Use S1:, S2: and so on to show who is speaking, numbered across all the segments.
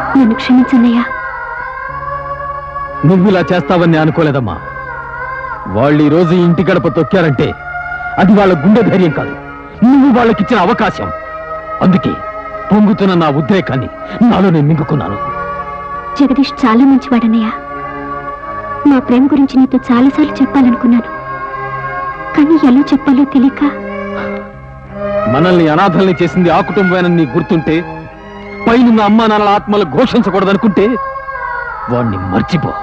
S1: నన్ను క్షమించన్నయ్యా
S2: నువ్వు ఇలా చేస్తావని అనుకోలేదమ్మా వాళ్ళు ఈ రోజు ఈ ఇంటి గడప తొక్కారంటే అది వాళ్ళ గుండె ధైర్యం కాదు నువ్వు వాళ్ళకిచ్చిన అవకాశం అందుకే పొంగుతున్న నా ఉద్రేకాన్ని నాలో నేను మింగుకున్నాను
S1: జగదీష్ చాలా మంచివాడన్నయ్యా మా ప్రేమ గురించి నీతో చాలాసార్లు చెప్పాలనుకున్నాను కానీ ఎలా చెప్పాలో తెలియక
S2: మనల్ని అనాథల్ని చేసింది ఆ కుటుంబమేనని నీకు గుర్తుంటే పైనున్న అమ్మా నాన్నల ఆత్మలు ఘోషించకూడదనుకుంటే వాణ్ణి మర్చిపో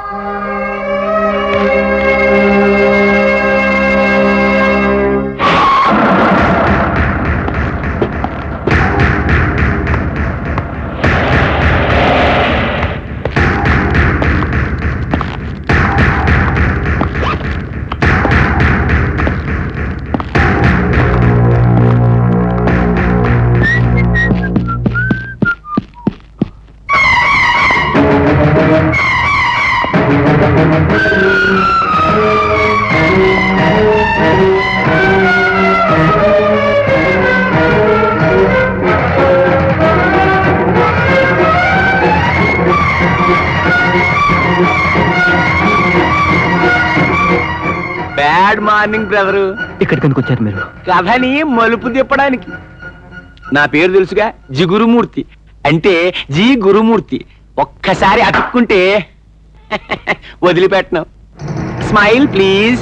S3: బ్యాడ్ మార్నింగ్ బ్రదరు
S2: ఇక్కడికి ఎందుకు వచ్చారు మీరు
S3: కథని మలుపు తిప్పడానికి నా పేరు తెలుసుగా జి గురుమూర్తి అంటే జి గురుమూర్తి ఒక్కసారి అతుక్కుంటే వదిలిపెట్టను స్మైల్ ప్లీజ్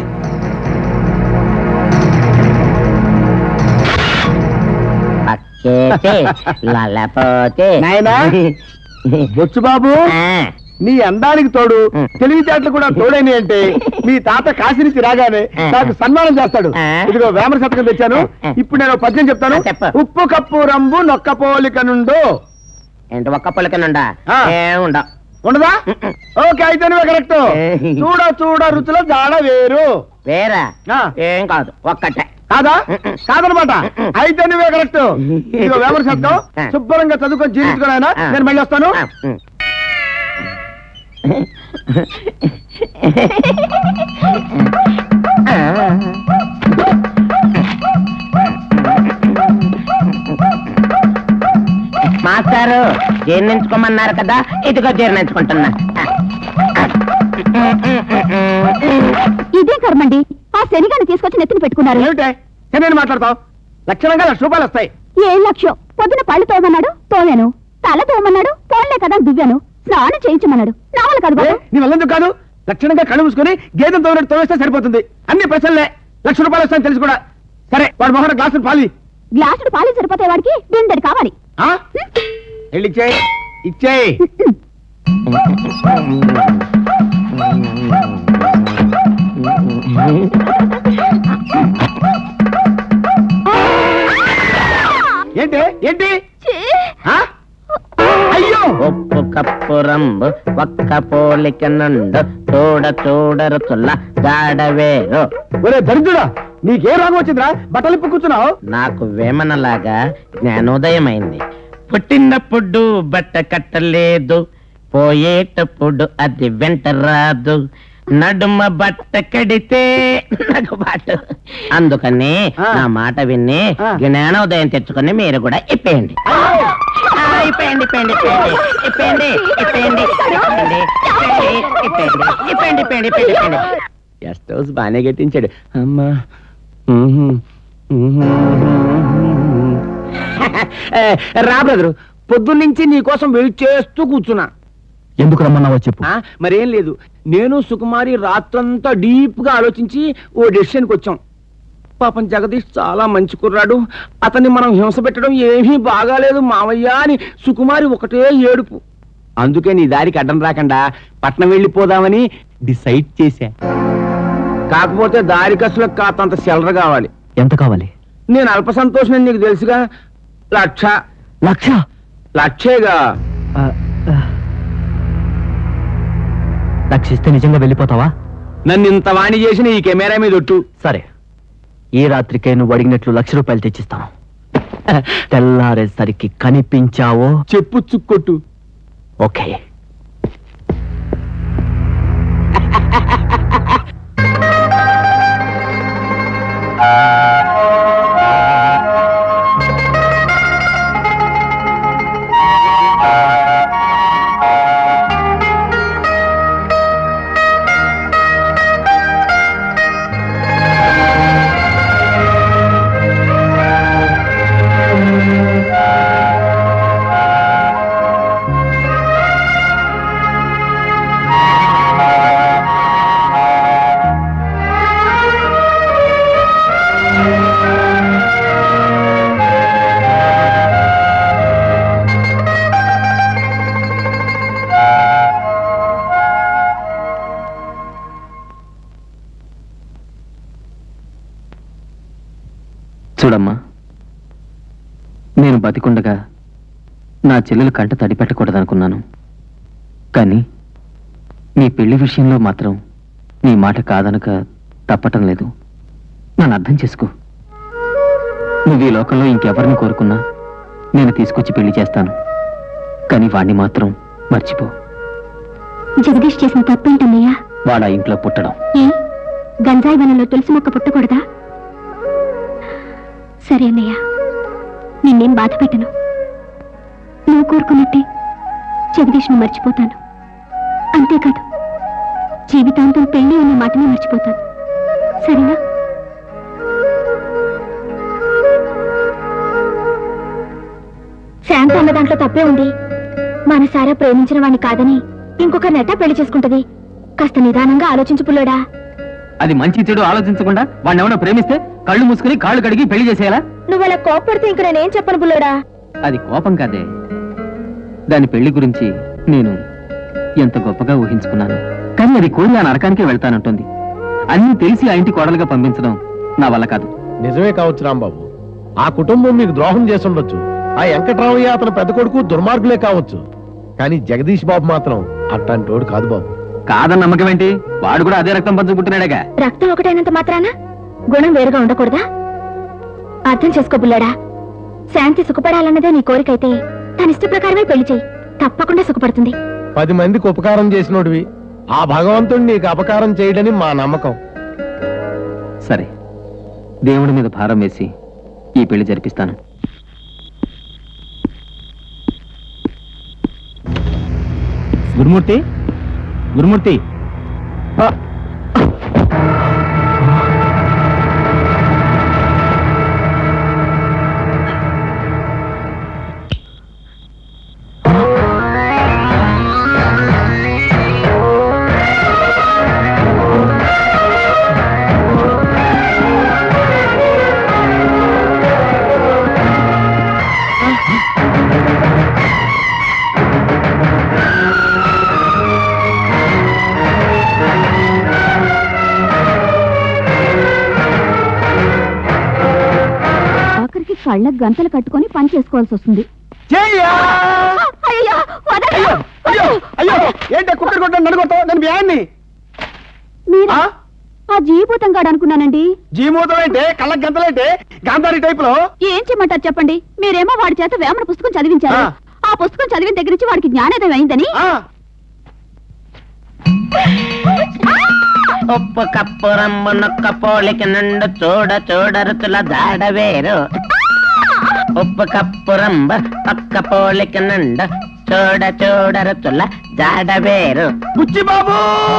S4: లలపోతే
S5: నాయనా బొచ్చు బాబు నీ అందానికి తోడు తెలివితేటలు కూడా తోడైన అంటే మీ తాత కాశీ నుంచి రాగానే నాకు సన్మానం చేస్తాడు ఇదిగో వేమర శతకం తెచ్చాను ఇప్పుడు నేను ఒక పద్యం చెప్తాను
S4: చెప్పు.
S5: ఉప్పు కప్పు రంబు నొక్క పోలిక నుండు
S4: ఏంటి ఒక్క పొలకనుండా
S5: ఆ.
S4: ఏముండ
S5: ఉండదా ఓకే అయితే నువ్వే కరెక్ట్ చూడ చూడ రుచుల జాడ వేరు
S4: వేరా
S5: ఆ.
S4: ఏం కాదు ఒక్కటే
S5: కాదా కాదనమాట అయితే నువ్వే కరెక్ట్ ఇదిగో వేమర శతకం శుభ్రంగా చదువుకొని జీవించుకోనైనా నేను మళ్ళీ వస్తాను
S4: ఆ, ఉమ్. మాస్టారు జీర్ణించుకోమన్నారు కదా ఇదిగో జీర్ణించుకుంటున్నా
S1: ఇదే కర్మండి ఆ శనిగాన్ని తీసుకొచ్చి నెత్తిన పెట్టుకున్నారు
S5: ఏమిటే నేను మాట్లాడతావు లక్షణంగా లక్ష రూపాయలు వస్తాయి
S1: ఏ లక్ష్యం పొద్దున పళ్ళు తోమన్నాడు తోమాను తల తోమన్నాడు పోన్లే కదా దువ్వాను స్నానం చేయించమన్నాడు నా వల్ల కాదు
S5: ఏ,
S1: బాబు
S5: నీ వల్లందుకు కాదు లక్షణంగా కళ్ళు మూసుకొని గేదెం తోడినట్టు తోవేస్తే సరిపోతుంది అన్ని ప్రశ్నలే లక్ష రూపాయలు వస్తాయని తెలుసు కూడా సరే వాడు మొహన గ్లాసులు పాలి
S1: గ్లాసుడు పాలు సరిపోతే వాడికి బిందెడు కావాలి
S5: ఆ? వెళ్ళి ఇచ్చేయి ఇచ్చేయి ఏంటి ఏంటి ఆ? అయ్యో
S4: ఉప్పు కప్పు రంబు ఒక్క పోలిక నుండు చూడ చూడరు చుల్ల గాడవేరు
S5: ఒరే దరిద్రుడా నీకే రోగం వచ్చిందిరా బట్టలు ఇప్పు కూర్చున్నావు
S4: నాకు వేమనలాగా జ్ఞానోదయమైంది పుట్టినప్పుడు బట్ట కట్టలేదు పోయేటప్పుడు అది వెంట రాదు నడుమ బట్ట కడితే నగుబాటు అందుకని
S5: ఆ.
S4: నా మాట విని
S5: ఆ.
S4: జ్ఞానోదయం తెచ్చుకొని మీరు కూడా ఇప్పేయండి ఆ, ఇప్పేయండి ఇప్పేయండి ఇప్పేయండి ఇప్పేయండి ఇప్పేయండి ఇప్పేయండి ఇప్పేయండి ఇప్పేయండి ఇప్పేయండి ఇప్పేయండి ఇప్పేయండి
S3: గెస్ట్ హౌస్ బాగానే కట్టించాడు అమ్మా రా బ్రదరు పొద్దున్నుంచి నీకోసం వెయిట్ చేస్తూ కూర్చున్నా
S2: ఎందుకు రమ్మన్నావో చెప్పు
S3: ఆ, మరేం లేదు నేను సుకుమారి రాత్రంతా డీప్ గా ఆలోచించి ఓ డెసిషన్కి వచ్చాం పాపం జగదీష్ చాలా మంచి కుర్రాడు అతన్ని మనం హింస పెట్టడం ఏమీ బాగాలేదు మావయ్య అని సుకుమారి ఒకటే ఏడుపు అందుకే నీ దారికి అడ్డం రాకుండా పట్నం వెళ్ళిపోదామని డిసైడ్ చేశా కాకపోతే దారి కసులకు కాతంత సెలర కావాలి
S2: ఎంత కావాలి
S3: నేను అల్ప సంతోషం నీకు తెలుసుగా లక్ష
S2: లక్ష
S3: లక్షేగా
S2: లక్ష ఇస్తే నిజంగా వెళ్ళిపోతావా
S3: నన్ను ఇంత వాణి చేసిన ఈ కెమెరా మీద ఒట్టు
S2: సరే ఈ రాత్రికే నువ్వు అడిగినట్లు లక్ష రూపాయలు తెచ్చిస్తాను తెల్లారేసరికి కనిపించావో
S3: చెప్పు చుక్కొట్టు
S2: ఓకే బతికుండగా నా చెల్లెలు కంట తడి పెట్టకూడదనుకున్నాను కానీ నీ పెళ్లి విషయంలో మాత్రం నీ మాట కాదనక తప్పటం లేదు నన్ను అర్థం చేసుకో నువ్వు ఈ లోకంలో ఇంకెవరిని కోరుకున్నా నేను తీసుకొచ్చి పెళ్లి చేస్తాను కానీ వాణ్ణి మాత్రం మర్చిపో
S1: జగదీష్ చేసిన తప్పేంటన్నయ్యా
S2: వాడు ఆ ఇంట్లో పుట్టడం
S1: ఏ గంజాయి వనంలో తులసి మొక్క పుట్టకూడదా సరే అన్నయ్య నిన్నేం బాధ పెట్టను నువ్వు కోరుకున్నట్టే జగదీష్ను మర్చిపోతాను అంతేకాదు జీవితాంతం పెళ్లి అన్న మాటనే మర్చిపోతాను సరేనా శాంత అన్న దాంట్లో తప్పే ఉంది మనసారా ప్రేమించిన వాణ్ణి కాదని ఇంకొక నెట పెళ్లి చేసుకుంటది కాస్త నిదానంగా ఆలోచించు పుల్లోడా
S2: అది మంచి చెడు ఆలోచించకుండా వాడిని ఎవరైనా ప్రేమిస్తే కళ్ళు మూసుకుని కాళ్ళు కడిగి పెళ్లి చేసేయాలా
S1: నువ్వు అలా కోపడితే ఇంక నేనేం చెప్పను పుల్లోడా
S2: అది కోపం కాదే దాని పెళ్లి గురించి నేను ఎంత గొప్పగా ఊహించుకున్నాను కానీ అది కోరి ఆ నరకానికే వెళ్తానంటుంది అన్నీ తెలిసి ఆ ఇంటి కోడలుగా పంపించడం నా వల్ల కాదు
S5: నిజమే కావచ్చు రాంబాబు ఆ కుటుంబం మీకు ద్రోహం చేసుండొచ్చు ఆ వెంకట్రామయ్య అతను పెద్ద కొడుకు దుర్మార్గులే కావచ్చు కానీ జగదీష్ బాబు మాత్రం అట్లాంటోడు కాదు బాబు
S2: కాదని నమ్మకం ఏంటి వాడు కూడా అదే రక్తం పంచుకుంటున్నాడుగా
S1: రక్తం ఒకటైనంత మాత్రాన గుణం వేరుగా ఉండకూడదా అర్థం చేసుకో బుల్లాడా శాంతి సుఖపడాలన్నదే నీ కోరికైతే తన ఇష్ట ప్రకారమే పెళ్లి చేయి తప్పకుండా సుఖపడుతుంది
S5: పది మందికి ఉపకారం చేసినోడివి ఆ భగవంతుడు నీకు అపకారం చేయడని మా నమ్మకం
S2: సరే దేవుడి మీద భారం వేసి ఈ పెళ్లి జరిపిస్తాను గురుమూర్తి గురుమూర్తి
S1: ఆఖరికి కళ్ళకు గంతలు కట్టుకొని పని చేసుకోవాల్సి వస్తుంది
S5: అయ్యో అయ్యో ఏంటి కుక్కర్ కొట్టాను నడుకొడతావు నేను వ్యాన్ని
S1: మీరా ఆ జీవితం కాడు అనుకున్నానండి
S5: జీమూతం ఏంటి కళ్ళకి గంతలేంటి గాంధారి టైప్ లో
S1: ఏం చేయమంటారు చెప్పండి మీరేమో వాడి చేత వేమన పుస్తకం చదివించారు
S5: ఆ.
S1: ఆ పుస్తకం చదివిన దగ్గర నుంచి వాడికి జ్ఞానోదయం అయిందని
S5: ఆ,
S4: ఉప్పు కప్పు రంబు నొక్క పోలిక నుండు చూడ చూడరుచుల దాడ వేరు ఉప్పు కప్పు రంబ పక్క పోలిక నుండు చూడ చూడరుచుల జాడ వేరు
S5: బుచ్చి బాబు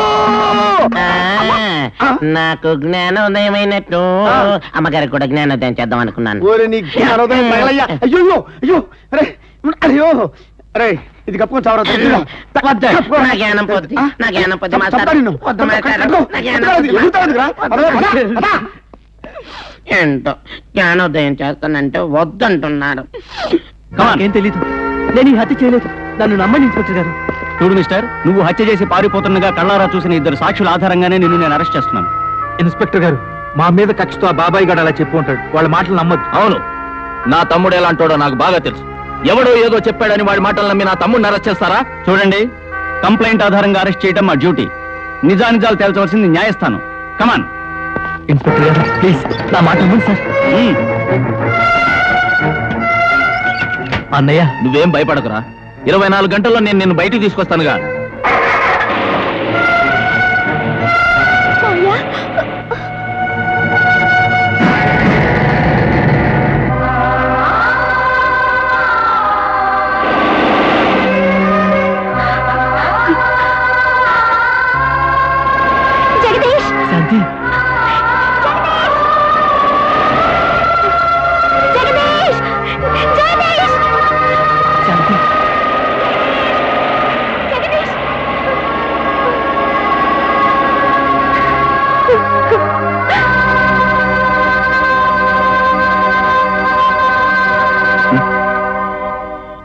S4: ఆ, నాకు జ్ఞానోదయమైనట్టు అమ్మగారికి కూడా జ్ఞానోదయం చేద్దాం అనుకున్నాను
S5: ఓరి నీ జ్ఞానోదయం తగలయ్యా అయ్యో అయ్యో, అయ్యో అరే అయ్యో అరే ఇది కప్పుకొని చావరా
S4: వద్దు, నా జ్ఞానం పొద్దు నా జ్ఞానం పొద్దు మాస్టర్ వద్దు మాస్టర్ నా జ్ఞానం పొద్దు మాస్టర్. ఏంటో జ్ఞానోదయం చేస్తానంటే వద్దంటున్నారు
S2: ఏం తెలీదు నేను ఈ హత్య చేయలేదు నన్ను నమ్మండి ఇన్స్పెక్టర్ గారు చూడు మిస్టర్ నువ్వు హత్య చేసి పారిపోతుండగా కళ్ళారా చూసిన ఇద్దరు సాక్షుల ఆధారంగానే నిన్ను నేను అరెస్ట్ చేస్తున్నాను
S6: ఇన్స్పెక్టర్ గారు మా మీద కక్షతో ఆ బాబాయ్ గడు అలా చెప్పు ఉంటాడు వాళ్ళ మాటలు నమ్మద్దు
S2: అవును నా తమ్ముడు ఎలాంటోడో నాకు బాగా తెలుసు ఎవడో ఏదో చెప్పాడని వాడి మాటలు నమ్మి నా తమ్ముడిని అరెస్ట్ చేస్తారా చూడండి కంప్లైంట్ ఆధారంగా అరెస్ట్ చేయడం మా డ్యూటీ నిజానిజాలు తేల్చవలసింది న్యాయస్థానం కమాన్
S6: ఇన్స్పెక్టర్ గారు ప్లీజ్ నా మాట నమ్మండి సార్ అన్నయ్య
S2: నువ్వేం భయపడకురా ఇరవై నాలుగు గంటల్లో నేను నిన్ను బయటికి తీసుకొస్తానుగా